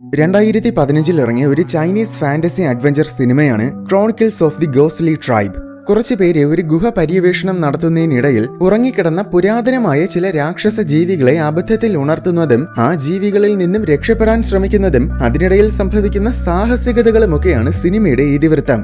രണ്ടായിരത്തി പതിനഞ്ചിൽ ഇറങ്ങിയ ഒരു ചൈനീസ് ഫാന്റസി അഡ്വഞ്ചർ സിനിമയാണ് ക്രോണിക്കിൾസ് ഓഫ് ദി ഗോസ്ലി ട്രൈബ് കുറച്ചു പേര് ഒരു ഗുഹ പര്യവേഷണം നടത്തുന്നതിനിടയിൽ ഉറങ്ങിക്കിടന്ന പുരാതനമായ ചില രാക്ഷസ ജീവികളെ അബദ്ധത്തിൽ ഉണർത്തുന്നതും ആ ജീവികളിൽ നിന്നും രക്ഷപ്പെടാൻ ശ്രമിക്കുന്നതും അതിനിടയിൽ സംഭവിക്കുന്ന സാഹസികതകളുമൊക്കെയാണ് സിനിമയുടെ ഇതിവൃത്തം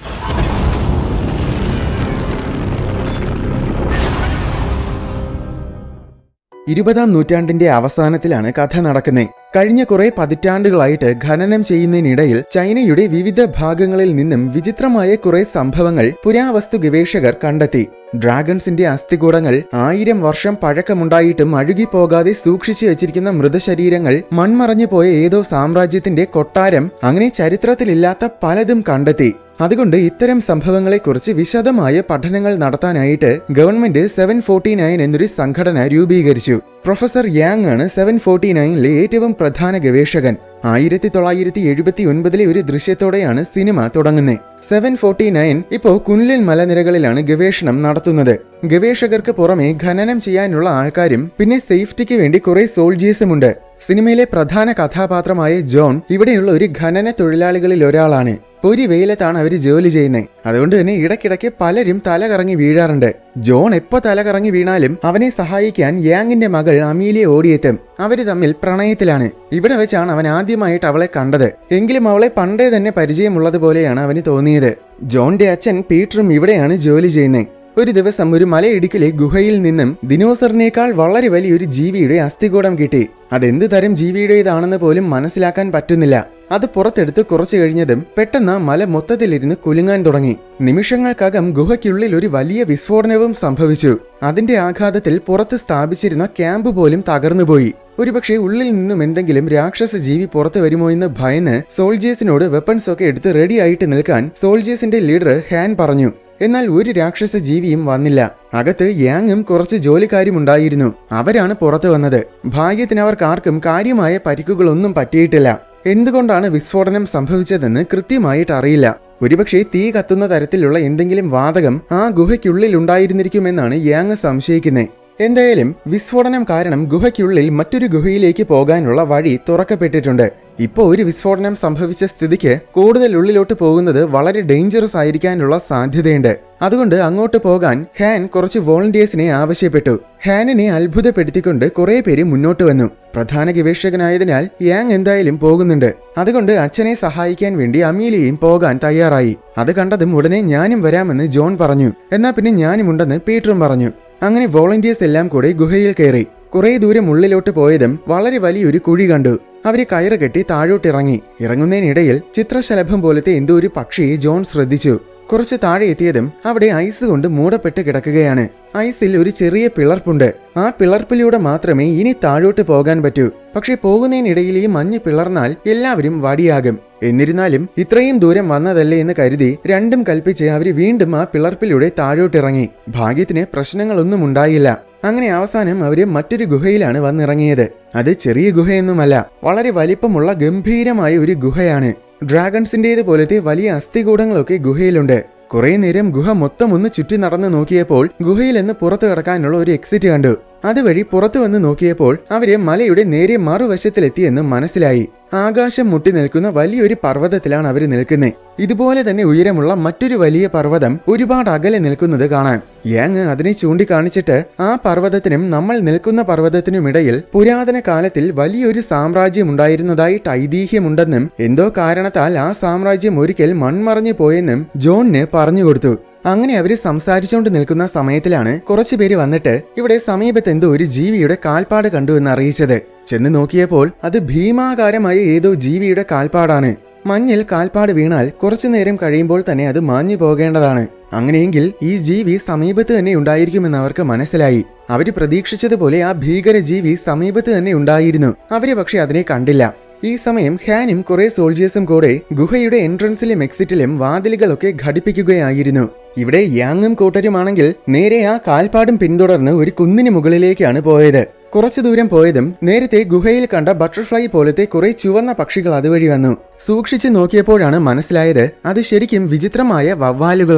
ഇരുപതാം നൂറ്റാണ്ടിന്റെ അവസാനത്തിലാണ് കഥ നടക്കുന്നത് കഴിഞ്ഞ കുറെ പതിറ്റാണ്ടുകളായിട്ട് ഖനനം ചെയ്യുന്നതിനിടയിൽ ചൈനയുടെ വിവിധ ഭാഗങ്ങളിൽ നിന്നും വിചിത്രമായ കുറെ സംഭവങ്ങൾ പുരാവസ്തു ഗവേഷകർ കണ്ടെത്തി ഡ്രാഗൺസിന്റെ അസ്ഥികൂടങ്ങൾ ആയിരം വർഷം പഴക്കമുണ്ടായിട്ടും അഴുകിപ്പോകാതെ സൂക്ഷിച്ചു വെച്ചിരിക്കുന്ന മൃതശരീരങ്ങൾ മൺമറഞ്ഞു പോയ ഏതോ സാമ്രാജ്യത്തിന്റെ കൊട്ടാരം അങ്ങനെ ചരിത്രത്തിലില്ലാത്ത പലതും കണ്ടെത്തി അതുകൊണ്ട് ഇത്തരം സംഭവങ്ങളെക്കുറിച്ച് വിശദമായ പഠനങ്ങൾ നടത്താനായിട്ട് ഗവൺമെന്റ് സെവൻ ഫോർട്ടി നയൻ എന്നൊരു സംഘടന രൂപീകരിച്ചു പ്രൊഫസർ യാങ് ആണ് സെവൻ ഫോർട്ടി നയനിലെ ഏറ്റവും പ്രധാന ഗവേഷകൻ ആയിരത്തി തൊള്ളായിരത്തി എഴുപത്തി ഒൻപതിലെ ഒരു ദൃശ്യത്തോടെയാണ് സിനിമ തുടങ്ങുന്നത് സെവൻ ഫോർട്ടി നയൻ ഇപ്പോ കുൻലിൻ മലനിരകളിലാണ് ഗവേഷണം നടത്തുന്നത് ഗവേഷകർക്ക് പുറമെ ഖനനം ചെയ്യാനുള്ള ആൾക്കാരും പിന്നെ സേഫ്റ്റിക്ക് വേണ്ടി കുറെ സോൾജിയേഴ്സുമുണ്ട് സിനിമയിലെ പ്രധാന കഥാപാത്രമായ ജോൺ ഇവിടെയുള്ള ഒരു ഖനന തൊഴിലാളികളിൽ ഒരാളാണ് പൊരി വെയിലത്താണ് അവർ ജോലി ചെയ്യുന്നത് അതുകൊണ്ട് തന്നെ ഇടയ്ക്കിടയ്ക്ക് പലരും തല കറങ്ങി വീഴാറുണ്ട് ജോൺ എപ്പോ തല കറങ്ങി വീണാലും അവനെ സഹായിക്കാൻ യാങ്ങിന്റെ മകൾ അമീലിയ ഓടിയെത്തും അവര് തമ്മിൽ പ്രണയത്തിലാണ് ഇവിടെ വെച്ചാണ് അവൻ ആദ്യമായിട്ട് അവളെ കണ്ടത് എങ്കിലും അവളെ പണ്ടേ തന്നെ പരിചയമുള്ളതുപോലെയാണ് അവന് തോന്നിയത് ജോണിന്റെ അച്ഛൻ പീറ്ററും ഇവിടെയാണ് ജോലി ചെയ്യുന്നത് ഒരു ദിവസം ഒരു മലയിടുക്കിലെ ഗുഹയിൽ നിന്നും ദിനോസറിനേക്കാൾ വളരെ വലിയൊരു ജീവിയുടെ അസ്ഥികൂടം കിട്ടി അതെന്ത് തരം ജീവിയുടേതാണെന്ന് പോലും മനസ്സിലാക്കാൻ പറ്റുന്നില്ല അത് പുറത്തെടുത്ത് കുറച്ചു കഴിഞ്ഞതും പെട്ടെന്ന് ആ മല മൊത്തത്തിലിരുന്ന് കുലുങ്ങാൻ തുടങ്ങി നിമിഷങ്ങൾക്കകം ഗുഹയ്ക്കുള്ളിൽ ഒരു വലിയ വിസ്ഫോടനവും സംഭവിച്ചു അതിന്റെ ആഘാതത്തിൽ പുറത്ത് സ്ഥാപിച്ചിരുന്ന ക്യാമ്പ് പോലും തകർന്നുപോയി ഒരുപക്ഷെ ഉള്ളിൽ നിന്നും എന്തെങ്കിലും രാക്ഷസ ജീവി പുറത്തു വരുമോ എന്ന് ഭയന്ന് സോൾജേഴ്സിനോട് വെപ്പൺസ് ഒക്കെ എടുത്ത് റെഡി ആയിട്ട് നിൽക്കാൻ സോൾജേഴ്സിന്റെ ലീഡർ ഹാൻ പറഞ്ഞു എന്നാൽ ഒരു രാക്ഷസ ജീവിയും വന്നില്ല അകത്ത് യാങ്ങും കുറച്ച് ജോലിക്കാരും ഉണ്ടായിരുന്നു അവരാണ് പുറത്തു വന്നത് ഭാഗ്യത്തിന് അവർക്കാർക്കും കാര്യമായ പരിക്കുകളൊന്നും പറ്റിയിട്ടില്ല എന്തുകൊണ്ടാണ് വിസ്ഫോടനം സംഭവിച്ചതെന്ന് കൃത്യമായിട്ട് അറിയില്ല ഒരുപക്ഷെ തീ കത്തുന്ന തരത്തിലുള്ള എന്തെങ്കിലും വാതകം ആ ഗുഹയ്ക്കുള്ളിൽ ഉണ്ടായിരുന്നിരിക്കുമെന്നാണ് യാങ് സംശയിക്കുന്നത് എന്തായാലും വിസ്ഫോടനം കാരണം ഗുഹയ്ക്കുള്ളിൽ മറ്റൊരു ഗുഹയിലേക്ക് പോകാനുള്ള വഴി തുറക്കപ്പെട്ടിട്ടുണ്ട് ഇപ്പോൾ ഒരു വിസ്ഫോടനം സംഭവിച്ച സ്ഥിതിക്ക് കൂടുതൽ ഉള്ളിലോട്ട് പോകുന്നത് വളരെ ഡേഞ്ചറസ് ആയിരിക്കാനുള്ള സാധ്യതയുണ്ട് അതുകൊണ്ട് അങ്ങോട്ട് പോകാൻ ഹാൻ കുറച്ച് വോളണ്ടിയേഴ്സിനെ ആവശ്യപ്പെട്ടു ഹാനിനെ അത്ഭുതപ്പെടുത്തിക്കൊണ്ട് കുറെ പേര് മുന്നോട്ട് വന്നു പ്രധാന ഗവേഷകനായതിനാൽ യാങ് എന്തായാലും പോകുന്നുണ്ട് അതുകൊണ്ട് അച്ഛനെ സഹായിക്കാൻ വേണ്ടി അമീലിയയും പോകാൻ തയ്യാറായി അത് കണ്ടതും ഉടനെ ഞാനും വരാമെന്ന് ജോൺ പറഞ്ഞു എന്നാ പിന്നെ ഞാനും ഉണ്ടെന്ന് പീറ്ററും പറഞ്ഞു അങ്ങനെ വോളണ്ടിയേഴ്സ് എല്ലാം കൂടെ ഗുഹയിൽ കയറി കുറെ ദൂരം ഉള്ളിലോട്ട് പോയതും വളരെ വലിയൊരു കുഴി കണ്ടു അവര് കയറ് കെട്ടി താഴോട്ടിറങ്ങി ഇറങ്ങുന്നതിനിടയിൽ ചിത്രശലഭം പോലത്തെ എന്തോ ഒരു പക്ഷിയെ ജോൺ ശ്രദ്ധിച്ചു കുറച്ച് താഴെ എത്തിയതും അവിടെ ഐസ് കൊണ്ട് മൂടപ്പെട്ട് കിടക്കുകയാണ് ഐസിൽ ഒരു ചെറിയ പിളർപ്പുണ്ട് ആ പിളർപ്പിലൂടെ മാത്രമേ ഇനി താഴോട്ട് പോകാൻ പറ്റൂ പക്ഷെ പോകുന്നതിനിടയിൽ ഈ മഞ്ഞ് പിളർന്നാൽ എല്ലാവരും വടിയാകും എന്നിരുന്നാലും ഇത്രയും ദൂരം വന്നതല്ലേ എന്ന് കരുതി രണ്ടും കൽപ്പിച്ച് അവര് വീണ്ടും ആ പിളർപ്പിലൂടെ താഴോട്ടിറങ്ങി ഭാഗ്യത്തിന് പ്രശ്നങ്ങളൊന്നും ഉണ്ടായില്ല അങ്ങനെ അവസാനം അവര് മറ്റൊരു ഗുഹയിലാണ് വന്നിറങ്ങിയത് അത് ചെറിയ ഗുഹയൊന്നുമല്ല വളരെ വലിപ്പമുള്ള ഗംഭീരമായ ഒരു ഗുഹയാണ് ഡ്രാഗൺസിന്റേത് പോലത്തെ വലിയ അസ്ഥികൂടങ്ങളൊക്കെ ഗുഹയിലുണ്ട് കുറെ നേരം ഗുഹ മൊത്തം ഒന്ന് ചുറ്റി നടന്ന് നോക്കിയപ്പോൾ ഗുഹയിൽ നിന്ന് പുറത്തു കടക്കാനുള്ള ഒരു എക്സിറ്റ് കണ്ടു അതുവഴി പുറത്തു വന്ന് നോക്കിയപ്പോൾ അവര് മലയുടെ നേരെ മറുവശത്തിലെത്തിയെന്ന് മനസ്സിലായി ആകാശം മുട്ടി നിൽക്കുന്ന വലിയൊരു പർവ്വതത്തിലാണ് അവർ നിൽക്കുന്നത് ഇതുപോലെ തന്നെ ഉയരമുള്ള മറ്റൊരു വലിയ പർവ്വതം ഒരുപാട് അകലെ നിൽക്കുന്നത് കാണാൻ യാങ് അതിനെ ചൂണ്ടിക്കാണിച്ചിട്ട് ആ പർവ്വതത്തിനും നമ്മൾ നിൽക്കുന്ന പർവ്വതത്തിനുമിടയിൽ പുരാതന കാലത്തിൽ വലിയൊരു സാമ്രാജ്യം ഉണ്ടായിരുന്നതായിട്ട് ഐതിഹ്യമുണ്ടെന്നും എന്തോ കാരണത്താൽ ആ സാമ്രാജ്യം ഒരിക്കൽ മൺമറഞ്ഞു പോയെന്നും ജോണിന് പറഞ്ഞു കൊടുത്തു അങ്ങനെ അവര് സംസാരിച്ചുകൊണ്ട് നിൽക്കുന്ന സമയത്തിലാണ് കുറച്ചു പേര് വന്നിട്ട് ഇവിടെ സമീപത്ത് എന്തോ ഒരു ജീവിയുടെ കാൽപ്പാട് കണ്ടു എന്ന് അറിയിച്ചത് ചെന്ന് നോക്കിയപ്പോൾ അത് ഭീമാകാരമായ ഏതോ ജീവിയുടെ കാൽപ്പാടാണ് മഞ്ഞിൽ കാൽപ്പാട് വീണാൽ കുറച്ചു നേരം കഴിയുമ്പോൾ തന്നെ അത് മാഞ്ഞു പോകേണ്ടതാണ് അങ്ങനെയെങ്കിൽ ഈ ജീവി സമീപത്ത് തന്നെ ഉണ്ടായിരിക്കുമെന്ന് അവർക്ക് മനസ്സിലായി അവര് പ്രതീക്ഷിച്ചതുപോലെ ആ ഭീകര ജീവി സമീപത്ത് തന്നെ ഉണ്ടായിരുന്നു അവര് പക്ഷെ അതിനെ കണ്ടില്ല ഈ സമയം ഹാനും കുറെ സോൾജേഴ്സും കൂടെ ഗുഹയുടെ എൻട്രൻസിലും എക്സിറ്റിലും വാതിലുകളൊക്കെ ഘടിപ്പിക്കുകയായിരുന്നു ഇവിടെ യാങ്ങും കൂട്ടരുമാണെങ്കിൽ നേരെ ആ കാൽപ്പാടും പിന്തുടർന്ന് ഒരു കുന്നിന് മുകളിലേക്കാണ് പോയത് കുറച്ചു ദൂരം പോയതും നേരത്തെ ഗുഹയിൽ കണ്ട ബട്ടർഫ്ലൈ പോലത്തെ കുറെ ചുവന്ന പക്ഷികൾ അതുവഴി വന്നു സൂക്ഷിച്ചു നോക്കിയപ്പോഴാണ് മനസ്സിലായത് അത് ശരിക്കും വിചിത്രമായ വവ്വാലുകളാണ്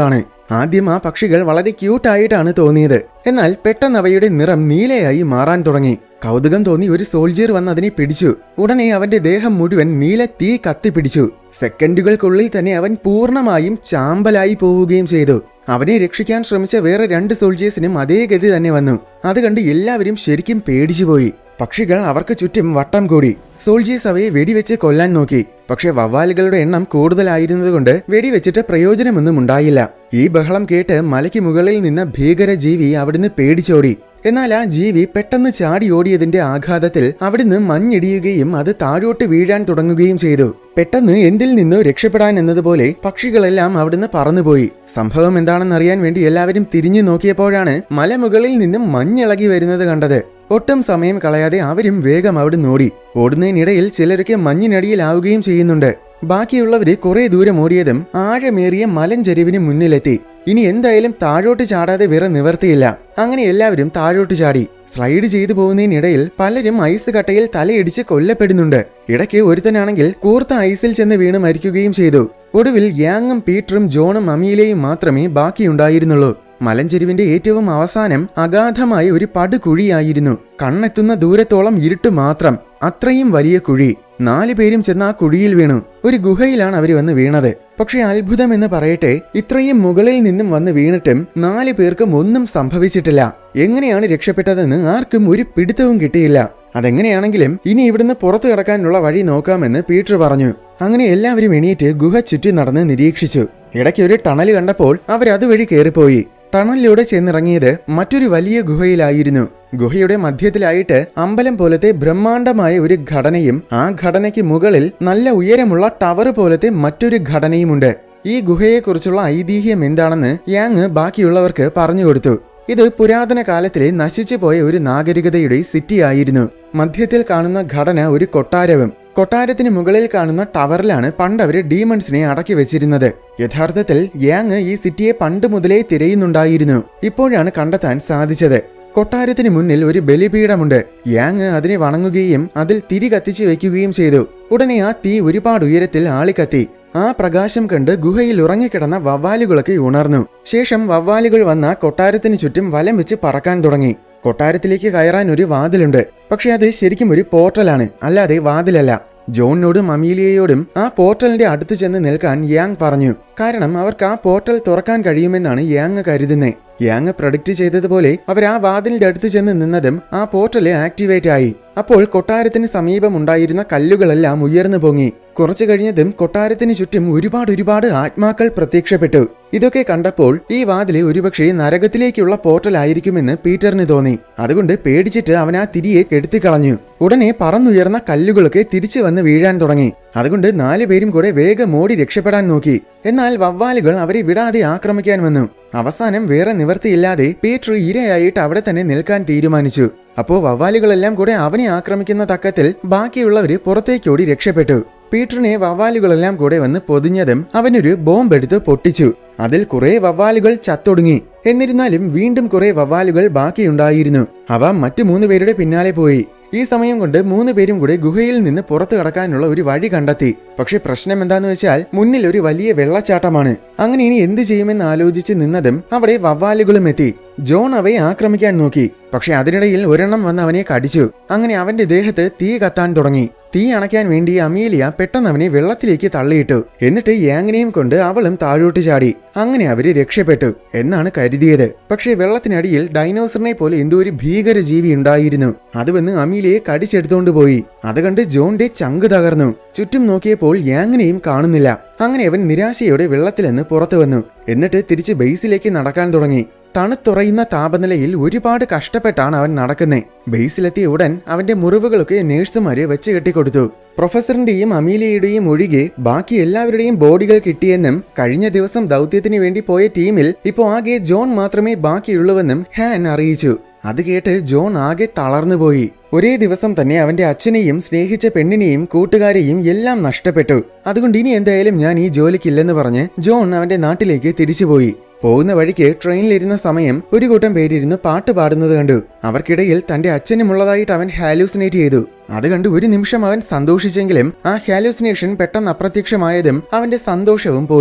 ആദ്യം ആ പക്ഷികൾ വളരെ ക്യൂട്ടായിട്ടാണ് തോന്നിയത് എന്നാൽ പെട്ടെന്ന് അവയുടെ നിറം നീലയായി മാറാൻ തുടങ്ങി കൗതുകം തോന്നി ഒരു സോൾജിയർ വന്ന് അതിനെ പിടിച്ചു ഉടനെ അവന്റെ ദേഹം മുഴുവൻ നീല തീ കത്തിപ്പിടിച്ചു സെക്കൻഡുകൾക്കുള്ളിൽ തന്നെ അവൻ പൂർണ്ണമായും ചാമ്പലായി പോവുകയും ചെയ്തു അവനെ രക്ഷിക്കാൻ ശ്രമിച്ച വേറെ രണ്ട് സോൾജിയേഴ്സിനും അതേ ഗതി തന്നെ വന്നു അത് കണ്ട് എല്ലാവരും ശരിക്കും പേടിച്ചുപോയി പക്ഷികൾ അവർക്ക് ചുറ്റും വട്ടം കൂടി സോൾജിയേഴ്സ് അവയെ വെടിവെച്ച് കൊല്ലാൻ നോക്കി പക്ഷെ വവ്വാലുകളുടെ എണ്ണം കൂടുതലായിരുന്നതുകൊണ്ട് വെടിവെച്ചിട്ട് പ്രയോജനമൊന്നും ഉണ്ടായില്ല ഈ ബഹളം കേട്ട് മലയ്ക്ക് മുകളിൽ നിന്ന ഭീകര ജീവി അവിടുന്ന് പേടിച്ചോടി എന്നാൽ ആ ജീവി പെട്ടെന്ന് ചാടി ഓടിയതിന്റെ ആഘാതത്തിൽ അവിടുന്ന് മഞ്ഞിടിയുകയും അത് താഴോട്ട് വീഴാൻ തുടങ്ങുകയും ചെയ്തു പെട്ടെന്ന് എന്തിൽ നിന്നോ രക്ഷപ്പെടാൻ എന്നതുപോലെ പക്ഷികളെല്ലാം അവിടുന്ന് പറന്നുപോയി സംഭവം എന്താണെന്നറിയാൻ വേണ്ടി എല്ലാവരും തിരിഞ്ഞു നോക്കിയപ്പോഴാണ് മലമുകളിൽ നിന്നും മഞ്ഞിളകി വരുന്നത് കണ്ടത് ഒട്ടും സമയം കളയാതെ അവരും വേഗം അവിടുന്ന് ഓടി ഓടുന്നതിനിടയിൽ ചിലരൊക്കെ മഞ്ഞിനടിയിലാവുകയും ചെയ്യുന്നുണ്ട് ബാക്കിയുള്ളവര് കുറെ ദൂരം ഓടിയതും ആഴമേറിയ മലഞ്ചെരിവിന് മുന്നിലെത്തി ഇനി എന്തായാലും താഴോട്ട് ചാടാതെ വേറെ നിവർത്തിയില്ല അങ്ങനെ എല്ലാവരും താഴോട്ട് ചാടി സ്ലൈഡ് ചെയ്തു പോകുന്നതിനിടയിൽ പലരും ഐസ് കട്ടയിൽ തലയിടിച്ച് കൊല്ലപ്പെടുന്നുണ്ട് ഇടയ്ക്ക് ഒരുത്തനാണെങ്കിൽ കൂർത്ത ഐസിൽ ചെന്ന് വീണ് മരിക്കുകയും ചെയ്തു ഒടുവിൽ യാങ്ങും പീറ്ററും ജോണും അമീലയും മാത്രമേ ബാക്കിയുണ്ടായിരുന്നുള്ളൂ മലഞ്ചെരുവിന്റെ ഏറ്റവും അവസാനം അഗാധമായ ഒരു പടുകുഴിയായിരുന്നു കണ്ണെത്തുന്ന ദൂരത്തോളം ഇരുട്ട് മാത്രം അത്രയും വലിയ കുഴി നാലു പേരും ചെന്ന് ആ കുഴിയിൽ വീണു ഒരു ഗുഹയിലാണ് അവർ വന്ന് വീണത് പക്ഷെ അത്ഭുതം എന്ന് പറയട്ടെ ഇത്രയും മുകളിൽ നിന്നും വന്ന് വീണിട്ടും നാല് പേർക്കും ഒന്നും സംഭവിച്ചിട്ടില്ല എങ്ങനെയാണ് രക്ഷപ്പെട്ടതെന്ന് ആർക്കും ഒരു പിടുത്തവും കിട്ടിയില്ല അതെങ്ങനെയാണെങ്കിലും ഇനി ഇവിടുന്ന് പുറത്തു കടക്കാനുള്ള വഴി നോക്കാമെന്ന് പീറ്റർ പറഞ്ഞു അങ്ങനെ എല്ലാവരും എണീറ്റ് ഗുഹ ചുറ്റി നടന്ന് നിരീക്ഷിച്ചു ഇടയ്ക്ക് ഒരു ടണൽ കണ്ടപ്പോൾ അവർ അതുവഴി കയറിപ്പോയി ടണലിലൂടെ ചെന്നിറങ്ങിയത് മറ്റൊരു വലിയ ഗുഹയിലായിരുന്നു ഗുഹയുടെ മധ്യത്തിലായിട്ട് അമ്പലം പോലത്തെ ബ്രഹ്മാണ്ഡമായ ഒരു ഘടനയും ആ ഘടനയ്ക്ക് മുകളിൽ നല്ല ഉയരമുള്ള ടവർ പോലത്തെ മറ്റൊരു ഘടനയുമുണ്ട് ഈ ഗുഹയെക്കുറിച്ചുള്ള ഐതിഹ്യം എന്താണെന്ന് യാങ് ബാക്കിയുള്ളവർക്ക് പറഞ്ഞു കൊടുത്തു ഇത് പുരാതന കാലത്തിലെ നശിച്ചു പോയ ഒരു നാഗരികതയുടെ സിറ്റി ആയിരുന്നു മധ്യത്തിൽ കാണുന്ന ഘടന ഒരു കൊട്ടാരവും കൊട്ടാരത്തിന് മുകളിൽ കാണുന്ന ടവറിലാണ് പണ്ടവര് ഡീമൺസിനെ അടക്കി വെച്ചിരുന്നത് യഥാർത്ഥത്തിൽ യാങ് ഈ സിറ്റിയെ പണ്ട് മുതലേ തിരയുന്നുണ്ടായിരുന്നു ഇപ്പോഴാണ് കണ്ടെത്താൻ സാധിച്ചത് കൊട്ടാരത്തിന് മുന്നിൽ ഒരു ബലിപീഠമുണ്ട് യാങ് അതിനെ വണങ്ങുകയും അതിൽ തിരി കത്തിച്ചു വെക്കുകയും ചെയ്തു ഉടനെ ആ തീ ഒരുപാട് ഉയരത്തിൽ ആളിക്കത്തി ആ പ്രകാശം കണ്ട് ഗുഹയിൽ ഉറങ്ങിക്കിടന്ന വവ്വാലുകളൊക്കെ ഉണർന്നു ശേഷം വവ്വാലുകൾ വന്ന കൊട്ടാരത്തിന് ചുറ്റും വലം വെച്ച് പറക്കാൻ തുടങ്ങി കൊട്ടാരത്തിലേക്ക് കയറാൻ ഒരു വാതിലുണ്ട് പക്ഷെ അത് ശരിക്കും ഒരു പോർട്ടലാണ് അല്ലാതെ വാതിലല്ല ജോണിനോടും അമീലിയയോടും ആ പോർട്ടലിന്റെ അടുത്ത് ചെന്ന് നിൽക്കാൻ യാങ് പറഞ്ഞു കാരണം അവർക്ക് ആ പോർട്ടൽ തുറക്കാൻ കഴിയുമെന്നാണ് യാങ് കരുതുന്നത് യാങ് പ്രൊഡിക്റ്റ് ചെയ്തതുപോലെ അവർ ആ വാതിലിന്റെ അടുത്ത് ചെന്ന് നിന്നതും ആ പോർട്ടല് ആക്ടിവേറ്റ് ആയി അപ്പോൾ കൊട്ടാരത്തിന് സമീപം ഉണ്ടായിരുന്ന കല്ലുകളെല്ലാം ഉയർന്നു പൊങ്ങി കുറച്ചു കഴിഞ്ഞതും കൊട്ടാരത്തിന് ചുറ്റും ഒരുപാട് ഒരുപാട് ആത്മാക്കൾ പ്രത്യക്ഷപ്പെട്ടു ഇതൊക്കെ കണ്ടപ്പോൾ ഈ വാതില് ഒരുപക്ഷെ നരകത്തിലേക്കുള്ള പോർട്ടൽ ആയിരിക്കുമെന്ന് പീറ്ററിന് തോന്നി അതുകൊണ്ട് പേടിച്ചിട്ട് അവൻ ആ തിരിയെ കെടുത്തിക്കളഞ്ഞു ഉടനെ പറന്നുയർന്ന കല്ലുകളൊക്കെ തിരിച്ചു വന്ന് വീഴാൻ തുടങ്ങി അതുകൊണ്ട് നാലു പേരും കൂടെ വേഗം ഓടി രക്ഷപ്പെടാൻ നോക്കി എന്നാൽ വവ്വാലുകൾ അവരെ വിടാതെ ആക്രമിക്കാൻ വന്നു അവസാനം വേറെ നിവർത്തിയില്ലാതെ പീറ്റർ ഇരയായിട്ട് അവിടെ തന്നെ നിൽക്കാൻ തീരുമാനിച്ചു അപ്പോ വവ്വാലുകളെല്ലാം കൂടെ അവനെ ആക്രമിക്കുന്ന തക്കത്തിൽ ബാക്കിയുള്ളവര് പുറത്തേക്കോടി രക്ഷപ്പെട്ടു പീറ്ററിനെ വവ്വാലുകളെല്ലാം കൂടെ വന്ന് പൊതിഞ്ഞതും അവനൊരു ബോംബെടുത്ത് പൊട്ടിച്ചു അതിൽ കുറെ വവ്വാലുകൾ ചത്തൊടുങ്ങി എന്നിരുന്നാലും വീണ്ടും കുറെ വവ്വാലുകൾ ബാക്കിയുണ്ടായിരുന്നു അവ മറ്റു മൂന്ന് പേരുടെ പിന്നാലെ പോയി ഈ സമയം കൊണ്ട് മൂന്ന് പേരും കൂടെ ഗുഹയിൽ നിന്ന് പുറത്തു കടക്കാനുള്ള ഒരു വഴി കണ്ടെത്തി പക്ഷെ പ്രശ്നം എന്താന്ന് വെച്ചാൽ മുന്നിൽ ഒരു വലിയ വെള്ളച്ചാട്ടമാണ് അങ്ങനെ ഇനി എന്ത് ചെയ്യുമെന്ന് ആലോചിച്ച് നിന്നതും അവിടെ വവ്വാലുകളും എത്തി ജോൺ അവയെ ആക്രമിക്കാൻ നോക്കി പക്ഷെ അതിനിടയിൽ ഒരെണ്ണം വന്ന് അവനെ കടിച്ചു അങ്ങനെ അവന്റെ ദേഹത്ത് തീ കത്താൻ തുടങ്ങി തീ അണയ്ക്കാൻ വേണ്ടി അമീലിയ പെട്ടെന്ന് അവനെ വെള്ളത്തിലേക്ക് തള്ളിയിട്ടു എന്നിട്ട് യാങ്ങിനെയും കൊണ്ട് അവളും താഴോട്ട് ചാടി അങ്ങനെ അവര് രക്ഷപ്പെട്ടു എന്നാണ് കരുതിയത് പക്ഷേ വെള്ളത്തിനടിയിൽ ഡൈനോസറിനെ പോലെ എന്തോ ഒരു ഭീകര ജീവി ഉണ്ടായിരുന്നു അത് വന്ന് അമീലിയെ കടിച്ചെടുത്തോണ്ട് പോയി അത് കണ്ട് ജോണിന്റെ ചങ്ക് തകർന്നു ചുറ്റും നോക്കിയപ്പോൾ യാങ്ങിനെയും കാണുന്നില്ല അങ്ങനെ അവൻ നിരാശയോടെ വെള്ളത്തിൽ നിന്ന് പുറത്തു വന്നു എന്നിട്ട് തിരിച്ച് ബേസിലേക്ക് നടക്കാൻ തുടങ്ങി തണുത്തുറയുന്ന താപനിലയിൽ ഒരുപാട് കഷ്ടപ്പെട്ടാണ് അവൻ നടക്കുന്നത് ബേസിലെത്തിയ ഉടൻ അവന്റെ മുറിവുകളൊക്കെ നേഴ്സുമാര് വെച്ച് കെട്ടിക്കൊടുത്തു പ്രൊഫസറിന്റെയും അമീലിയയുടെയും ഒഴികെ ബാക്കി എല്ലാവരുടെയും ബോഡികൾ കിട്ടിയെന്നും കഴിഞ്ഞ ദിവസം ദൗത്യത്തിന് വേണ്ടി പോയ ടീമിൽ ഇപ്പോൾ ആകെ ജോൺ മാത്രമേ ബാക്കിയുള്ളൂവെന്നും ഹാൻ അറിയിച്ചു അത് കേട്ട് ജോൺ ആകെ തളർന്നുപോയി ഒരേ ദിവസം തന്നെ അവന്റെ അച്ഛനെയും സ്നേഹിച്ച പെണ്ണിനെയും കൂട്ടുകാരെയും എല്ലാം നഷ്ടപ്പെട്ടു അതുകൊണ്ട് ഇനി എന്തായാലും ഞാൻ ഈ ജോലിക്കില്ലെന്ന് പറഞ്ഞ് ജോൺ അവന്റെ നാട്ടിലേക്ക് തിരിച്ചുപോയി പോകുന്ന വഴിക്ക് ട്രെയിനിലിരുന്ന സമയം ഒരു കൂട്ടം പേരിരുന്ന് പാട്ട് പാടുന്നത് കണ്ടു അവർക്കിടയിൽ തന്റെ അച്ഛനുമുള്ളതായിട്ട് അവൻ ഹാലൂസിനേറ്റ് ചെയ്തു അത് കണ്ട് ഒരു നിമിഷം അവൻ സന്തോഷിച്ചെങ്കിലും ആ ഹാലൂസിനേഷൻ പെട്ടെന്ന് അപ്രത്യക്ഷമായതും അവന്റെ സന്തോഷവും പോയി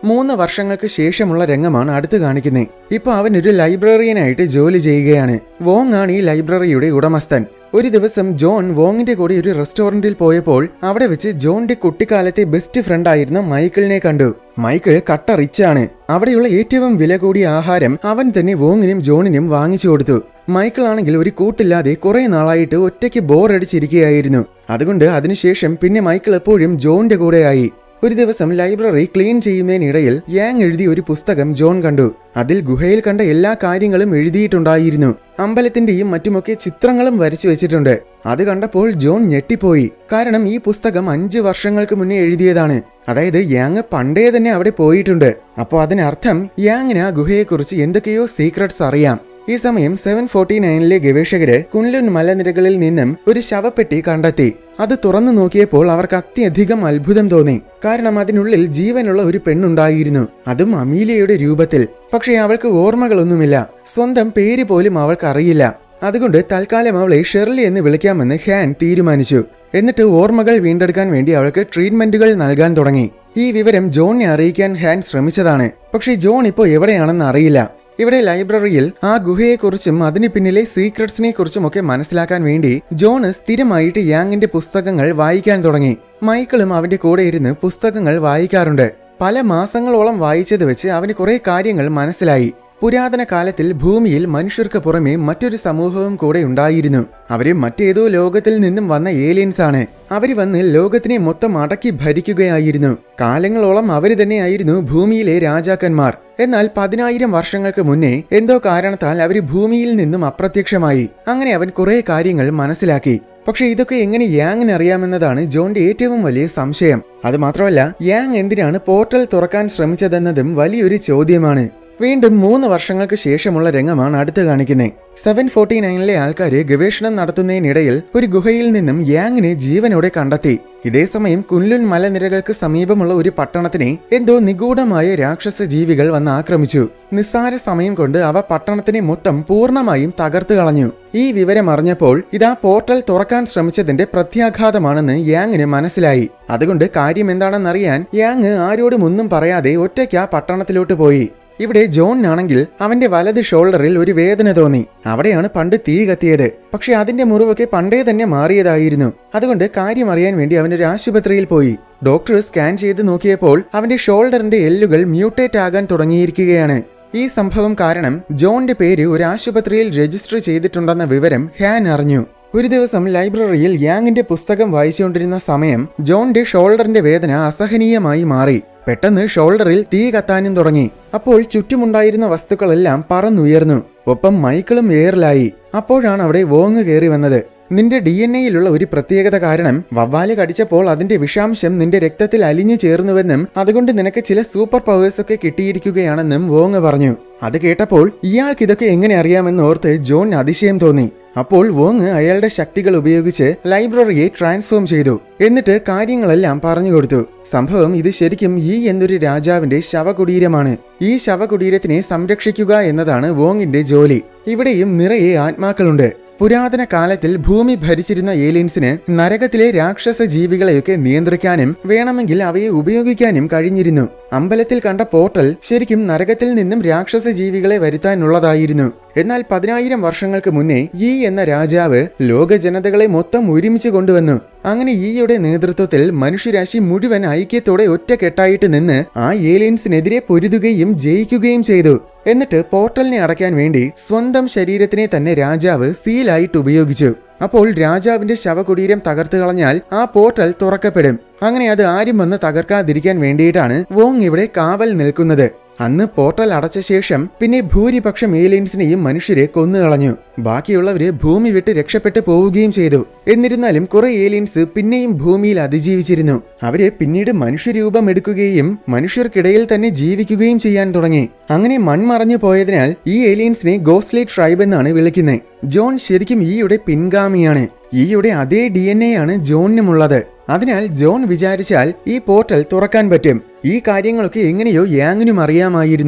മൂന്ന് വർഷങ്ങൾക്ക് ശേഷമുള്ള രംഗമാണ് അടുത്ത് കാണിക്കുന്നത് ഇപ്പൊ അവൻ ഒരു ലൈബ്രറിയനായിട്ട് ജോലി ചെയ്യുകയാണ് വോങ് ആണ് ഈ ലൈബ്രറിയുടെ ഉടമസ്ഥൻ ഒരു ദിവസം ജോൺ വോങ്ങിന്റെ കൂടെ ഒരു റെസ്റ്റോറന്റിൽ പോയപ്പോൾ അവിടെ വെച്ച് ജോണിന്റെ കുട്ടിക്കാലത്തെ ബെസ്റ്റ് ഫ്രണ്ട് ആയിരുന്ന മൈക്കിളിനെ കണ്ടു മൈക്കിൾ കട്ട റിച്ചാണ് അവിടെയുള്ള ഏറ്റവും വില കൂടിയ ആഹാരം അവൻ തന്നെ വോങ്ങിനും ജോണിനും വാങ്ങിച്ചു കൊടുത്തു മൈക്കിൾ ആണെങ്കിൽ ഒരു കൂട്ടില്ലാതെ കുറെ നാളായിട്ട് ഒറ്റയ്ക്ക് ബോറടിച്ചിരിക്കുകയായിരുന്നു അതുകൊണ്ട് അതിനുശേഷം പിന്നെ മൈക്കിൾ എപ്പോഴും ജോണിന്റെ കൂടെയായി ഒരു ദിവസം ലൈബ്രറി ക്ലീൻ ചെയ്യുന്നതിനിടയിൽ യാങ് എഴുതിയ ഒരു പുസ്തകം ജോൺ കണ്ടു അതിൽ ഗുഹയിൽ കണ്ട എല്ലാ കാര്യങ്ങളും എഴുതിയിട്ടുണ്ടായിരുന്നു അമ്പലത്തിന്റെയും മറ്റുമൊക്കെ ചിത്രങ്ങളും വരച്ചു വെച്ചിട്ടുണ്ട് അത് കണ്ടപ്പോൾ ജോൺ ഞെട്ടിപ്പോയി കാരണം ഈ പുസ്തകം അഞ്ച് വർഷങ്ങൾക്ക് മുന്നേ എഴുതിയതാണ് അതായത് യാങ് പണ്ടേ തന്നെ അവിടെ പോയിട്ടുണ്ട് അപ്പോൾ അതിനർത്ഥം യാങ്ങിന് ആ ഗുഹയെക്കുറിച്ച് എന്തൊക്കെയോ സീക്രട്സ് അറിയാം ഈ സമയം സെവൻ ഫോർട്ടി നയനിലെ ഗവേഷകര് കുൻലുൻ മലനിരകളിൽ നിന്നും ഒരു ശവപ്പെട്ടി കണ്ടെത്തി അത് തുറന്നു നോക്കിയപ്പോൾ അവർക്ക് അത്യധികം അത്ഭുതം തോന്നി കാരണം അതിനുള്ളിൽ ജീവനുള്ള ഒരു പെണ്ണുണ്ടായിരുന്നു അതും അമീലിയയുടെ രൂപത്തിൽ പക്ഷേ അവൾക്ക് ഓർമ്മകളൊന്നുമില്ല സ്വന്തം പേര് പോലും അവൾക്ക് അറിയില്ല അതുകൊണ്ട് തൽക്കാലം അവളെ ഷെർലി എന്ന് വിളിക്കാമെന്ന് ഹാൻ തീരുമാനിച്ചു എന്നിട്ട് ഓർമ്മകൾ വീണ്ടെടുക്കാൻ വേണ്ടി അവൾക്ക് ട്രീറ്റ്മെന്റുകൾ നൽകാൻ തുടങ്ങി ഈ വിവരം ജോണിനെ അറിയിക്കാൻ ഹാൻ ശ്രമിച്ചതാണ് പക്ഷേ ജോൺ ഇപ്പോൾ എവിടെയാണെന്ന് അറിയില്ല ഇവിടെ ലൈബ്രറിയിൽ ആ ഗുഹയെക്കുറിച്ചും അതിന് പിന്നിലെ സീക്രട്സിനെ കുറിച്ചും ഒക്കെ മനസ്സിലാക്കാൻ വേണ്ടി ജോണ് സ്ഥിരമായിട്ട് യാങ്ങിന്റെ പുസ്തകങ്ങൾ വായിക്കാൻ തുടങ്ങി മൈക്കിളും അവന്റെ കൂടെ ഇരുന്ന് പുസ്തകങ്ങൾ വായിക്കാറുണ്ട് പല മാസങ്ങളോളം വായിച്ചത് വെച്ച് അവന് കുറെ കാര്യങ്ങൾ മനസ്സിലായി പുരാതന കാലത്തിൽ ഭൂമിയിൽ മനുഷ്യർക്ക് പുറമെ മറ്റൊരു സമൂഹവും കൂടെ ഉണ്ടായിരുന്നു അവര് മറ്റേതോ ലോകത്തിൽ നിന്നും വന്ന ഏലിയൻസ് ആണ് അവര് വന്ന് ലോകത്തിനെ മൊത്തം അടക്കി ഭരിക്കുകയായിരുന്നു കാലങ്ങളോളം അവര് തന്നെയായിരുന്നു ഭൂമിയിലെ രാജാക്കന്മാർ എന്നാൽ പതിനായിരം വർഷങ്ങൾക്ക് മുന്നേ എന്തോ കാരണത്താൽ അവര് ഭൂമിയിൽ നിന്നും അപ്രത്യക്ഷമായി അങ്ങനെ അവൻ കുറെ കാര്യങ്ങൾ മനസ്സിലാക്കി പക്ഷെ ഇതൊക്കെ എങ്ങനെ യാങ്ങിന് അറിയാമെന്നതാണ് ജോന്റെ ഏറ്റവും വലിയ സംശയം അത് മാത്രമല്ല യാങ് എന്തിനാണ് പോർട്ടൽ തുറക്കാൻ ശ്രമിച്ചതെന്നതും വലിയൊരു ചോദ്യമാണ് വീണ്ടും മൂന്ന് വർഷങ്ങൾക്ക് ശേഷമുള്ള രംഗമാണ് അടുത്ത് കാണിക്കുന്നത് സെവൻ ഫോർട്ടി നയനിലെ ആൾക്കാര് ഗവേഷണം നടത്തുന്നതിനിടയിൽ ഒരു ഗുഹയിൽ നിന്നും യാങ്ങിനെ ജീവനോടെ കണ്ടെത്തി ഇതേസമയം കുൻലുൻ മലനിരകൾക്ക് സമീപമുള്ള ഒരു പട്ടണത്തിനെ എന്തോ നിഗൂഢമായ രാക്ഷസ ജീവികൾ വന്ന് ആക്രമിച്ചു നിസ്സാര സമയം കൊണ്ട് അവ പട്ടണത്തിനെ മൊത്തം പൂർണ്ണമായും തകർത്തു കളഞ്ഞു ഈ വിവരം അറിഞ്ഞപ്പോൾ ഇതാ പോർട്ടൽ തുറക്കാൻ ശ്രമിച്ചതിന്റെ പ്രത്യാഘാതമാണെന്ന് യാങ്ങിന് മനസ്സിലായി അതുകൊണ്ട് കാര്യം എന്താണെന്നറിയാൻ യാങ് ആരോടും ഒന്നും പറയാതെ ഒറ്റയ്ക്ക് ആ പട്ടണത്തിലോട്ട് പോയി ഇവിടെ ജോണിനാണെങ്കിൽ അവന്റെ വലത് ഷോൾഡറിൽ ഒരു വേദന തോന്നി അവിടെയാണ് പണ്ട് തീ കത്തിയത് പക്ഷെ അതിന്റെ മുറിവൊക്കെ പണ്ടേ തന്നെ മാറിയതായിരുന്നു അതുകൊണ്ട് കാര്യം അറിയാൻ വേണ്ടി അവനൊരു ആശുപത്രിയിൽ പോയി ഡോക്ടർ സ്കാൻ ചെയ്ത് നോക്കിയപ്പോൾ അവന്റെ ഷോൾഡറിന്റെ എല്ലുകൾ മ്യൂട്ടേറ്റ് ആകാൻ തുടങ്ങിയിരിക്കുകയാണ് ഈ സംഭവം കാരണം ജോണിന്റെ പേര് ഒരു ആശുപത്രിയിൽ രജിസ്റ്റർ ചെയ്തിട്ടുണ്ടെന്ന വിവരം ഹാൻ അറിഞ്ഞു ഒരു ദിവസം ലൈബ്രറിയിൽ യാങ്ങിന്റെ പുസ്തകം വായിച്ചുകൊണ്ടിരുന്ന സമയം ജോണിന്റെ ഷോൾഡറിന്റെ വേദന അസഹനീയമായി മാറി പെട്ടെന്ന് ഷോൾഡറിൽ തീ കത്താനും തുടങ്ങി അപ്പോൾ ചുറ്റുമുണ്ടായിരുന്ന വസ്തുക്കളെല്ലാം പറന്നുയർന്നു ഒപ്പം മൈക്കിളും എയറിലായി അപ്പോഴാണ് അവിടെ വോങ് കയറി വന്നത് നിന്റെ ഡി എൻ എയിലുള്ള ഒരു പ്രത്യേകത കാരണം വവ്വാല് കടിച്ചപ്പോൾ അതിന്റെ വിഷാംശം നിന്റെ രക്തത്തിൽ അലിഞ്ഞു ചേർന്നുവെന്നും അതുകൊണ്ട് നിനക്ക് ചില സൂപ്പർ പവേഴ്സ് ഒക്കെ കിട്ടിയിരിക്കുകയാണെന്നും വോങ് പറഞ്ഞു അത് കേട്ടപ്പോൾ ഇയാൾക്ക് ഇതൊക്കെ എങ്ങനെ അറിയാമെന്ന് ഓർത്ത് ജോൺ അതിശയം തോന്നി അപ്പോൾ വോങ് അയാളുടെ ശക്തികൾ ഉപയോഗിച്ച് ലൈബ്രറിയെ ട്രാൻസ്ഫോം ചെയ്തു എന്നിട്ട് കാര്യങ്ങളെല്ലാം പറഞ്ഞു കൊടുത്തു സംഭവം ഇത് ശരിക്കും ഈ എന്നൊരു രാജാവിന്റെ ശവകുടീരമാണ് ഈ ശവകുടീരത്തിനെ സംരക്ഷിക്കുക എന്നതാണ് വോങ്ങിന്റെ ജോലി ഇവിടെയും നിറയെ ആത്മാക്കളുണ്ട് പുരാതന കാലത്തിൽ ഭൂമി ഭരിച്ചിരുന്ന ഏലിയൻസിന് നരകത്തിലെ രാക്ഷസ ജീവികളെയൊക്കെ നിയന്ത്രിക്കാനും വേണമെങ്കിൽ അവയെ ഉപയോഗിക്കാനും കഴിഞ്ഞിരുന്നു അമ്പലത്തിൽ കണ്ട പോർട്ടൽ ശരിക്കും നരകത്തിൽ നിന്നും രാക്ഷസ ജീവികളെ വരുത്താനുള്ളതായിരുന്നു എന്നാൽ പതിനായിരം വർഷങ്ങൾക്ക് മുന്നേ ഈ എന്ന രാജാവ് ലോക ജനതകളെ മൊത്തം ഒരുമിച്ച് കൊണ്ടുവന്നു അങ്ങനെ ഈയുടെ നേതൃത്വത്തിൽ മനുഷ്യരാശി മുഴുവൻ ഐക്യത്തോടെ ഒറ്റക്കെട്ടായിട്ട് നിന്ന് ആ ഏലിയൻസിനെതിരെ പൊരുതുകയും ജയിക്കുകയും ചെയ്തു എന്നിട്ട് പോർട്ടലിനെ അടയ്ക്കാൻ വേണ്ടി സ്വന്തം ശരീരത്തിനെ തന്നെ രാജാവ് സീലായിട്ട് ഉപയോഗിച്ചു അപ്പോൾ രാജാവിന്റെ ശവകുടീരം തകർത്തു കളഞ്ഞാൽ ആ പോർട്ടൽ തുറക്കപ്പെടും അങ്ങനെ അത് ആരും വന്ന് തകർക്കാതിരിക്കാൻ വേണ്ടിയിട്ടാണ് വോങ് ഇവിടെ കാവൽ നിൽക്കുന്നത് അന്ന് പോർട്ടൽ അടച്ച ശേഷം പിന്നെ ഭൂരിപക്ഷം ഏലിയൻസിനെയും മനുഷ്യരെ കൊന്നുകളഞ്ഞു ബാക്കിയുള്ളവര് ഭൂമി വിട്ട് രക്ഷപ്പെട്ടു പോവുകയും ചെയ്തു എന്നിരുന്നാലും കുറെ ഏലിയൻസ് പിന്നെയും ഭൂമിയിൽ അതിജീവിച്ചിരുന്നു അവര് പിന്നീട് മനുഷ്യരൂപം എടുക്കുകയും മനുഷ്യർക്കിടയിൽ തന്നെ ജീവിക്കുകയും ചെയ്യാൻ തുടങ്ങി അങ്ങനെ മൺമറഞ്ഞു പോയതിനാൽ ഈ ഏലിയൻസിനെ ഗോസ്ലേ ട്രൈബ് എന്നാണ് വിളിക്കുന്നത് ജോൺ ശരിക്കും ഈയുടെ പിൻഗാമിയാണ് ഈയുടെ അതേ ഡി എൻ എ ആണ് ജോണിനുമുള്ളത് അതിനാൽ ജോൺ വിചാരിച്ചാൽ ഈ പോർട്ടൽ തുറക്കാൻ പറ്റും ഈ കാര്യങ്ങളൊക്കെ എങ്ങനെയോ യാങ്ങിനും അറിയാമായിരുന്നു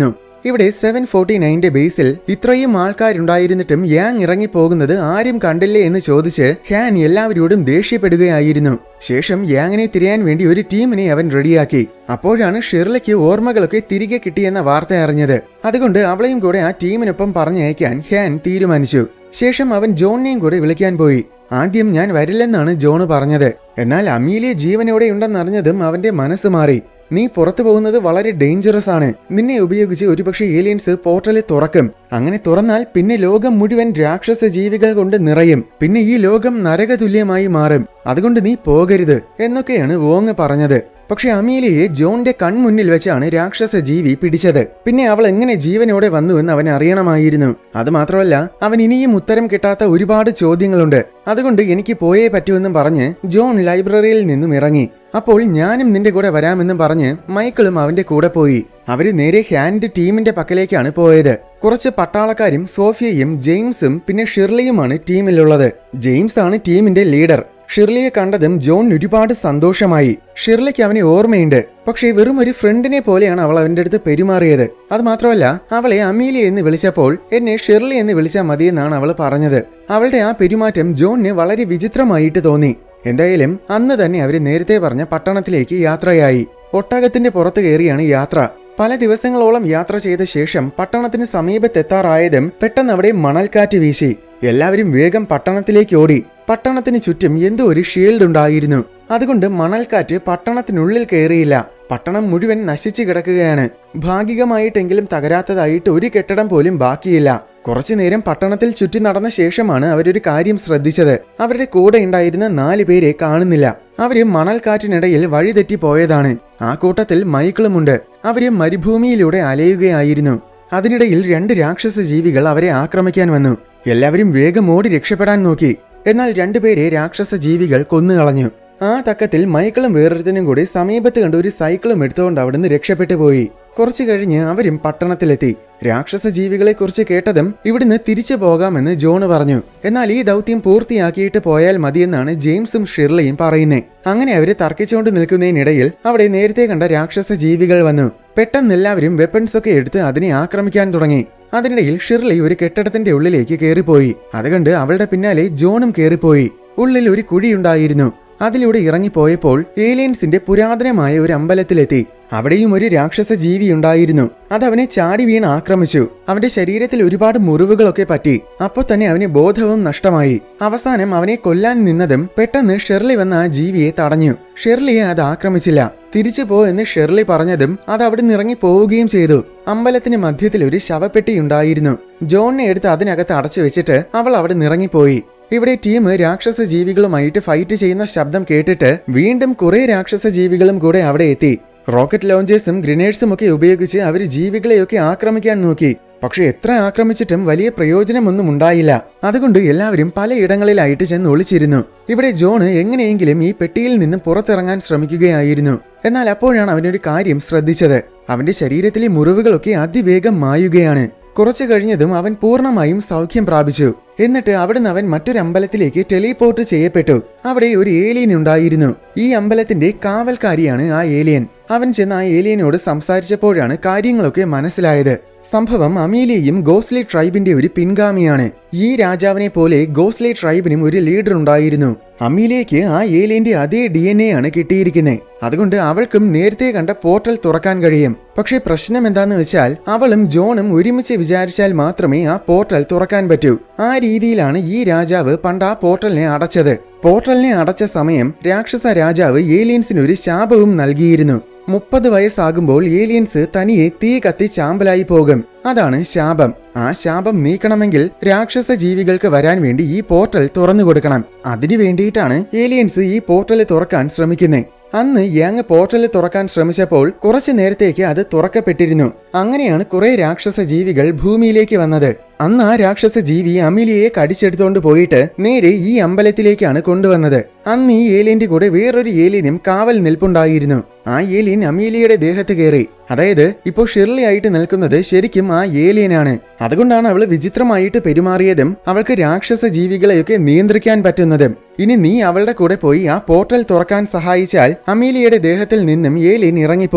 ഇവിടെ സെവൻ ഫോർട്ടി നയന്റെ ബേസിൽ ഇത്രയും ആൾക്കാരുണ്ടായിരുന്നിട്ടും യാങ് ഇറങ്ങിപ്പോകുന്നത് ആരും കണ്ടില്ലേ എന്ന് ചോദിച്ച് ഹാൻ എല്ലാവരോടും ദേഷ്യപ്പെടുകയായിരുന്നു ശേഷം യാങ്ങിനെ തിരയാൻ വേണ്ടി ഒരു ടീമിനെ അവൻ റെഡിയാക്കി അപ്പോഴാണ് ഷിർലയ്ക്ക് ഓർമ്മകളൊക്കെ തിരികെ കിട്ടിയെന്ന വാർത്ത അറിഞ്ഞത് അതുകൊണ്ട് അവളെയും കൂടെ ആ ടീമിനൊപ്പം പറഞ്ഞയക്കാൻ ഹാൻ തീരുമാനിച്ചു ശേഷം അവൻ ജോണിനെയും കൂടെ വിളിക്കാൻ പോയി ആദ്യം ഞാൻ വരില്ലെന്നാണ് ജോണ് പറഞ്ഞത് എന്നാൽ അമീലിയ ജീവനോടെ ഉണ്ടെന്നറിഞ്ഞതും അവന്റെ മനസ്സ് മാറി നീ പുറത്തു പോകുന്നത് വളരെ ഡേഞ്ചറസ് ആണ് നിന്നെ ഉപയോഗിച്ച് ഒരുപക്ഷെ ഏലിയൻസ് പോർട്ടല് തുറക്കും അങ്ങനെ തുറന്നാൽ പിന്നെ ലോകം മുഴുവൻ രാക്ഷസ ജീവികൾ കൊണ്ട് നിറയും പിന്നെ ഈ ലോകം നരകതുല്യമായി മാറും അതുകൊണ്ട് നീ പോകരുത് എന്നൊക്കെയാണ് വോങ് പറഞ്ഞത് പക്ഷെ അമീലിയെ ജോണിന്റെ കൺമുന്നിൽ വെച്ചാണ് രാക്ഷസ ജീവി പിടിച്ചത് പിന്നെ അവൾ എങ്ങനെ ജീവനോടെ വന്നുവെന്ന് അവൻ അറിയണമായിരുന്നു അത് മാത്രമല്ല അവൻ ഇനിയും ഉത്തരം കിട്ടാത്ത ഒരുപാട് ചോദ്യങ്ങളുണ്ട് അതുകൊണ്ട് എനിക്ക് പോയേ പറ്റൂവെന്നും പറഞ്ഞ് ജോൺ ലൈബ്രറിയിൽ നിന്നും ഇറങ്ങി അപ്പോൾ ഞാനും നിന്റെ കൂടെ വരാമെന്നും പറഞ്ഞ് മൈക്കിളും അവന്റെ കൂടെ പോയി അവര് നേരെ ഹാൻഡ് ടീമിന്റെ പക്കലേക്കാണ് പോയത് കുറച്ച് പട്ടാളക്കാരും സോഫിയയും ജെയിംസും പിന്നെ ഷിർലിയുമാണ് ടീമിലുള്ളത് ജെയിംസ് ആണ് ടീമിന്റെ ലീഡർ ഷിർലിയെ കണ്ടതും ജോൺ ഒരുപാട് സന്തോഷമായി ഷിർലിക്ക് അവനെ ഓർമ്മയുണ്ട് പക്ഷേ വെറും ഒരു ഫ്രണ്ടിനെ പോലെയാണ് അവൾ അവന്റെ അടുത്ത് പെരുമാറിയത് അത് മാത്രമല്ല അവളെ അമീലിയ എന്ന് വിളിച്ചപ്പോൾ എന്നെ ഷിർലി എന്ന് വിളിച്ചാൽ മതിയെന്നാണ് അവൾ പറഞ്ഞത് അവളുടെ ആ പെരുമാറ്റം ജോണിന് വളരെ വിചിത്രമായിട്ട് തോന്നി എന്തായാലും അന്ന് തന്നെ അവര് നേരത്തെ പറഞ്ഞ പട്ടണത്തിലേക്ക് യാത്രയായി ഒട്ടകത്തിന്റെ പുറത്ത് കയറിയാണ് യാത്ര പല ദിവസങ്ങളോളം യാത്ര ചെയ്ത ശേഷം പട്ടണത്തിന് സമീപത്തെത്താറായതും പെട്ടെന്ന് അവിടെ മണൽക്കാറ്റ് വീശി എല്ലാവരും വേഗം പട്ടണത്തിലേക്ക് ഓടി പട്ടണത്തിന് ചുറ്റും എന്തോ ഒരു ഷീൽഡ് ഉണ്ടായിരുന്നു അതുകൊണ്ട് മണൽക്കാറ്റ് പട്ടണത്തിനുള്ളിൽ കയറിയില്ല പട്ടണം മുഴുവൻ നശിച്ചു കിടക്കുകയാണ് ഭാഗികമായിട്ടെങ്കിലും തകരാത്തതായിട്ട് ഒരു കെട്ടിടം പോലും ബാക്കിയില്ല കുറച്ചു നേരം പട്ടണത്തിൽ ചുറ്റി നടന്ന ശേഷമാണ് അവരൊരു കാര്യം ശ്രദ്ധിച്ചത് അവരുടെ കൂടെ ഉണ്ടായിരുന്ന നാല് പേരെ കാണുന്നില്ല അവര് മണൽക്കാറ്റിനിടയിൽ വഴിതെറ്റി പോയതാണ് ആ കൂട്ടത്തിൽ മൈക്കിളുമുണ്ട് അവര് മരുഭൂമിയിലൂടെ അലയുകയായിരുന്നു അതിനിടയിൽ രണ്ട് രാക്ഷസ ജീവികൾ അവരെ ആക്രമിക്കാൻ വന്നു എല്ലാവരും വേഗം ഓടി രക്ഷപ്പെടാൻ നോക്കി എന്നാൽ രണ്ടുപേരെ രാക്ഷസ ജീവികൾ കൊന്നുകളഞ്ഞു ആ തക്കത്തിൽ മൈക്കിളും വേറൊരുത്തനും കൂടി സമീപത്ത് കണ്ട ഒരു സൈക്കിളും എടുത്തുകൊണ്ട് അവിടുന്ന് രക്ഷപ്പെട്ടു പോയി കുറച്ചു കഴിഞ്ഞ് അവരും പട്ടണത്തിലെത്തി രാക്ഷസ ജീവികളെ കുറിച്ച് കേട്ടതും ഇവിടുന്ന് തിരിച്ചു പോകാമെന്ന് ജോണ് പറഞ്ഞു എന്നാൽ ഈ ദൗത്യം പൂർത്തിയാക്കിയിട്ട് പോയാൽ മതിയെന്നാണ് ജെയിംസും ഷിർലയും പറയുന്നത് അങ്ങനെ അവര് തർക്കിച്ചുകൊണ്ട് നിൽക്കുന്നതിനിടയിൽ അവിടെ നേരത്തെ കണ്ട രാക്ഷസ ജീവികൾ വന്നു പെട്ടെന്ന് എല്ലാവരും വെപ്പൺസ് ഒക്കെ എടുത്ത് അതിനെ ആക്രമിക്കാൻ തുടങ്ങി അതിനിടയിൽ ഷിർലി ഒരു കെട്ടിടത്തിന്റെ ഉള്ളിലേക്ക് കയറിപ്പോയി അതുകണ്ട് അവളുടെ പിന്നാലെ ജോണും കയറിപ്പോയി ഉള്ളിൽ ഒരു കുഴിയുണ്ടായിരുന്നു അതിലൂടെ ഇറങ്ങിപ്പോയപ്പോൾ ഏലിയൻസിന്റെ പുരാതനമായ ഒരു അമ്പലത്തിലെത്തി അവിടെയും ഒരു രാക്ഷസ ജീവി ഉണ്ടായിരുന്നു അതവനെ ചാടി വീണ് ആക്രമിച്ചു അവന്റെ ശരീരത്തിൽ ഒരുപാട് മുറിവുകളൊക്കെ പറ്റി അപ്പോൾ തന്നെ അവന് ബോധവും നഷ്ടമായി അവസാനം അവനെ കൊല്ലാൻ നിന്നതും പെട്ടെന്ന് ഷെർലി വന്ന ആ ജീവിയെ തടഞ്ഞു ഷെർലിയെ അത് ആക്രമിച്ചില്ല തിരിച്ചു പോ എന്ന് ഷെർലി പറഞ്ഞതും അത് അവിടെ നിന്ന് ഇറങ്ങി പോവുകയും ചെയ്തു അമ്പലത്തിന് മധ്യത്തിൽ ഒരു ശവപ്പെട്ടി ഉണ്ടായിരുന്നു ജോണിനെ എടുത്ത് അതിനകത്ത് അടച്ചു വെച്ചിട്ട് അവൾ അവിടെ നിറങ്ങിപ്പോയി ഇവിടെ ടീം രാക്ഷസ ജീവികളുമായിട്ട് ഫൈറ്റ് ചെയ്യുന്ന ശബ്ദം കേട്ടിട്ട് വീണ്ടും കുറെ രാക്ഷസ ജീവികളും കൂടെ അവിടെ എത്തി റോക്കറ്റ് ലോഞ്ചേഴ്സും ഗ്രനേഡ്സും ഒക്കെ ഉപയോഗിച്ച് അവർ ജീവികളെയൊക്കെ ആക്രമിക്കാൻ നോക്കി പക്ഷെ എത്ര ആക്രമിച്ചിട്ടും വലിയ പ്രയോജനമൊന്നും ഉണ്ടായില്ല അതുകൊണ്ട് എല്ലാവരും പലയിടങ്ങളിലായിട്ട് ചെന്ന് ഒളിച്ചിരുന്നു ഇവിടെ ജോണ് എങ്ങനെയെങ്കിലും ഈ പെട്ടിയിൽ നിന്നും പുറത്തിറങ്ങാൻ ശ്രമിക്കുകയായിരുന്നു എന്നാൽ അപ്പോഴാണ് അവനൊരു കാര്യം ശ്രദ്ധിച്ചത് അവന്റെ ശരീരത്തിലെ മുറിവുകളൊക്കെ അതിവേഗം മായുകയാണ് കുറച്ചു കഴിഞ്ഞതും അവൻ പൂർണ്ണമായും സൗഖ്യം പ്രാപിച്ചു എന്നിട്ട് അവിടുന്ന് അവൻ മറ്റൊരു അമ്പലത്തിലേക്ക് ടെലിപോർട്ട് ചെയ്യപ്പെട്ടു അവിടെ ഒരു ഏലിയൻ ഉണ്ടായിരുന്നു ഈ അമ്പലത്തിന്റെ കാവൽക്കാരിയാണ് ആ ഏലിയൻ അവൻ ചെന്ന് ആ ഏലിയനോട് സംസാരിച്ചപ്പോഴാണ് കാര്യങ്ങളൊക്കെ മനസ്സിലായത് സംഭവം അമീലിയയും ഗോസ്ലി ട്രൈബിന്റെ ഒരു പിൻഗാമിയാണ് ഈ രാജാവിനെ പോലെ ഗോസ്ലി ട്രൈബിനും ഒരു ലീഡർ ഉണ്ടായിരുന്നു അമീലിയയ്ക്ക് ആ ഏലിയന്റെ അതേ ഡി എൻ എ ആണ് കിട്ടിയിരിക്കുന്നത് അതുകൊണ്ട് അവൾക്കും നേരത്തെ കണ്ട പോർട്ടൽ തുറക്കാൻ കഴിയും പക്ഷേ പ്രശ്നം എന്താന്ന് വെച്ചാൽ അവളും ജോണും ഒരുമിച്ച് വിചാരിച്ചാൽ മാത്രമേ ആ പോർട്ടൽ തുറക്കാൻ പറ്റൂ ആ രീതിയിലാണ് ഈ രാജാവ് പണ്ട് ആ പോർട്ടലിനെ അടച്ചത് പോർട്ടലിനെ അടച്ച സമയം രാക്ഷസ രാജാവ് ഏലിയൻസിന് ഒരു ശാപവും നൽകിയിരുന്നു മുപ്പത് വയസ്സാകുമ്പോൾ ഏലിയൻസ് തനിയെ തീ കത്തി ചാമ്പലായി പോകും അതാണ് ശാപം ആ ശാപം നീക്കണമെങ്കിൽ രാക്ഷസ ജീവികൾക്ക് വരാൻ വേണ്ടി ഈ പോർട്ടൽ തുറന്നു കൊടുക്കണം അതിനു വേണ്ടിയിട്ടാണ് ഏലിയൻസ് ഈ പോർട്ടൽ തുറക്കാൻ ശ്രമിക്കുന്നത് അന്ന് യങ് പോർട്ടൽ തുറക്കാൻ ശ്രമിച്ചപ്പോൾ കുറച്ചു നേരത്തേക്ക് അത് തുറക്കപ്പെട്ടിരുന്നു അങ്ങനെയാണ് കുറെ രാക്ഷസ ജീവികൾ ഭൂമിയിലേക്ക് വന്നത് അന്ന് ആ രാക്ഷസ ജീവി അമിലിയെ കടിച്ചെടുത്തോണ്ട് പോയിട്ട് നേരെ ഈ അമ്പലത്തിലേക്കാണ് കൊണ്ടുവന്നത് അന്ന് ഈ ഏലിയന്റെ കൂടെ വേറൊരു ഏലിയനും കാവൽ നിൽപ്പുണ്ടായിരുന്നു ആ ഏലിയൻ അമീലിയയുടെ ദേഹത്ത് കയറി അതായത് ഇപ്പോൾ ഷിർലി ആയിട്ട് നിൽക്കുന്നത് ശരിക്കും ആ ഏലിയനാണ് അതുകൊണ്ടാണ് അവൾ വിചിത്രമായിട്ട് പെരുമാറിയതും അവൾക്ക് രാക്ഷസ ജീവികളെയൊക്കെ നിയന്ത്രിക്കാൻ പറ്റുന്നതും ഇനി നീ അവളുടെ കൂടെ പോയി ആ പോർട്ടൽ തുറക്കാൻ സഹായിച്ചാൽ അമീലിയയുടെ ദേഹത്തിൽ നിന്നും ഏലിയൻ ഇറങ്ങിപ്പോകും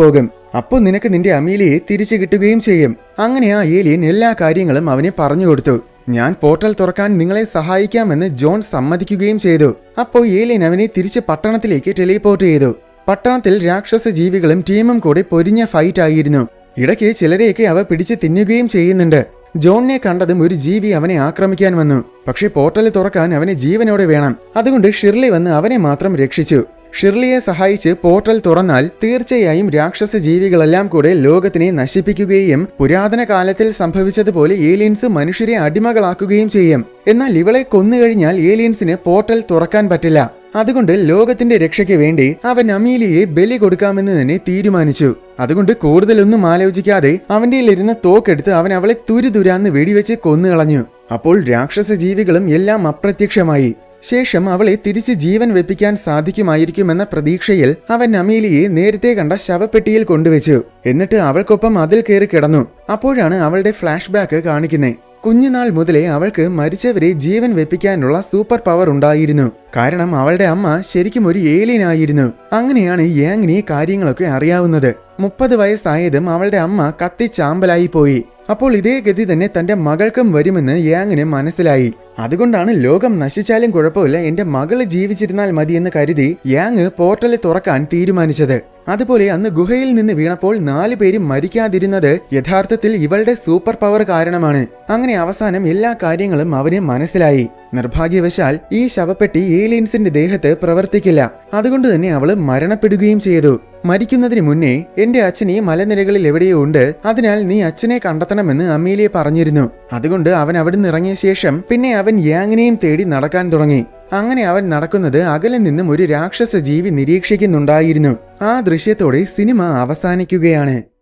അപ്പോൾ നിനക്ക് നിന്റെ അമീലിയെ തിരിച്ചു കിട്ടുകയും ചെയ്യും അങ്ങനെ ആ ഏലിയൻ എല്ലാ കാര്യങ്ങളും അവനെ പറഞ്ഞു കൊടുത്തു ഞാൻ പോർട്ടൽ തുറക്കാൻ നിങ്ങളെ സഹായിക്കാമെന്ന് ജോൺ സമ്മതിക്കുകയും ചെയ്തു അപ്പോൾ ഏലിയൻ അവനെ തിരിച്ച് പട്ടണത്തിലേക്ക് ടെലിപോർട്ട് ചെയ്തു പട്ടണത്തിൽ രാക്ഷസ ജീവികളും ടീമും കൂടെ പൊരിഞ്ഞ ഫൈറ്റ് ആയിരുന്നു ഇടയ്ക്ക് ചിലരെയൊക്കെ അവ പിടിച്ച് തിന്നുകയും ചെയ്യുന്നുണ്ട് ജോണിനെ കണ്ടതും ഒരു ജീവി അവനെ ആക്രമിക്കാൻ വന്നു പക്ഷേ പോർട്ടൽ തുറക്കാൻ അവനെ ജീവനോടെ വേണം അതുകൊണ്ട് ഷിർലി വന്ന് അവനെ മാത്രം രക്ഷിച്ചു ഷിർലിയെ സഹായിച്ച് പോർട്ടൽ തുറന്നാൽ തീർച്ചയായും രാക്ഷസ ജീവികളെല്ലാം കൂടെ ലോകത്തിനെ നശിപ്പിക്കുകയും പുരാതന കാലത്തിൽ സംഭവിച്ചതുപോലെ ഏലിയൻസ് മനുഷ്യരെ അടിമകളാക്കുകയും ചെയ്യും എന്നാൽ ഇവളെ കൊന്നുകഴിഞ്ഞാൽ ഏലിയൻസിന് പോർട്ടൽ തുറക്കാൻ പറ്റില്ല അതുകൊണ്ട് ലോകത്തിന്റെ രക്ഷയ്ക്ക് വേണ്ടി അവൻ അമീലിയെ ബലി കൊടുക്കാമെന്ന് തന്നെ തീരുമാനിച്ചു അതുകൊണ്ട് കൂടുതലൊന്നും ആലോചിക്കാതെ അവന്റെ ഇരുന്ന തോക്കെടുത്ത് അവൻ അവളെ തുരുതുരാന്ന് വെടിവെച്ച് കൊന്നുകളഞ്ഞു അപ്പോൾ രാക്ഷസ ജീവികളും എല്ലാം അപ്രത്യക്ഷമായി ശേഷം അവളെ തിരിച്ച് ജീവൻ വെപ്പിക്കാൻ സാധിക്കുമായിരിക്കുമെന്ന പ്രതീക്ഷയിൽ അവൻ അമീലിയെ നേരത്തെ കണ്ട ശവപ്പെട്ടിയിൽ കൊണ്ടുവച്ചു എന്നിട്ട് അവൾക്കൊപ്പം അതിൽ കയറി കിടന്നു അപ്പോഴാണ് അവളുടെ ഫ്ലാഷ് ബാക്ക് കാണിക്കുന്നത് കുഞ്ഞുനാൾ മുതലേ അവൾക്ക് മരിച്ചവരെ ജീവൻ വെപ്പിക്കാനുള്ള സൂപ്പർ പവർ ഉണ്ടായിരുന്നു കാരണം അവളുടെ അമ്മ ശരിക്കും ഒരു ഏലിയൻ ആയിരുന്നു അങ്ങനെയാണ് യാങ്ങിന് ഈ കാര്യങ്ങളൊക്കെ അറിയാവുന്നത് മുപ്പത് വയസ്സായതും അവളുടെ അമ്മ കത്തിച്ചാമ്പലായി പോയി അപ്പോൾ ഇതേ ഗതി തന്നെ തന്റെ മകൾക്കും വരുമെന്ന് യാങ്ങിന് മനസ്സിലായി അതുകൊണ്ടാണ് ലോകം നശിച്ചാലും കുഴപ്പമില്ല എന്റെ മകള് ജീവിച്ചിരുന്നാൽ മതിയെന്ന് കരുതി യാങ് പോർട്ടൽ തുറക്കാൻ തീരുമാനിച്ചത് അതുപോലെ അന്ന് ഗുഹയിൽ നിന്ന് വീണപ്പോൾ നാലു പേരും മരിക്കാതിരുന്നത് യഥാർത്ഥത്തിൽ ഇവളുടെ സൂപ്പർ പവർ കാരണമാണ് അങ്ങനെ അവസാനം എല്ലാ കാര്യങ്ങളും അവന് മനസ്സിലായി നിർഭാഗ്യവശാൽ ഈ ശവപ്പെട്ടി ഏലിയൻസിന്റെ ദേഹത്ത് പ്രവർത്തിക്കില്ല അതുകൊണ്ട് തന്നെ അവള് മരണപ്പെടുകയും ചെയ്തു മരിക്കുന്നതിന് മുന്നേ എന്റെ അച്ഛൻ ഈ മലനിരകളിൽ എവിടെയോ ഉണ്ട് അതിനാൽ നീ അച്ഛനെ കണ്ടെത്തണമെന്ന് അമീലിയെ പറഞ്ഞിരുന്നു അതുകൊണ്ട് അവൻ അവിടുന്ന് ഇറങ്ങിയ ശേഷം പിന്നെ അവൻ യാങ്ങിനെയും തേടി നടക്കാൻ തുടങ്ങി അങ്ങനെ അവൻ നടക്കുന്നത് അകലെ നിന്നും ഒരു രാക്ഷസ ജീവി നിരീക്ഷിക്കുന്നുണ്ടായിരുന്നു ആ ദൃശ്യത്തോടെ സിനിമ അവസാനിക്കുകയാണ്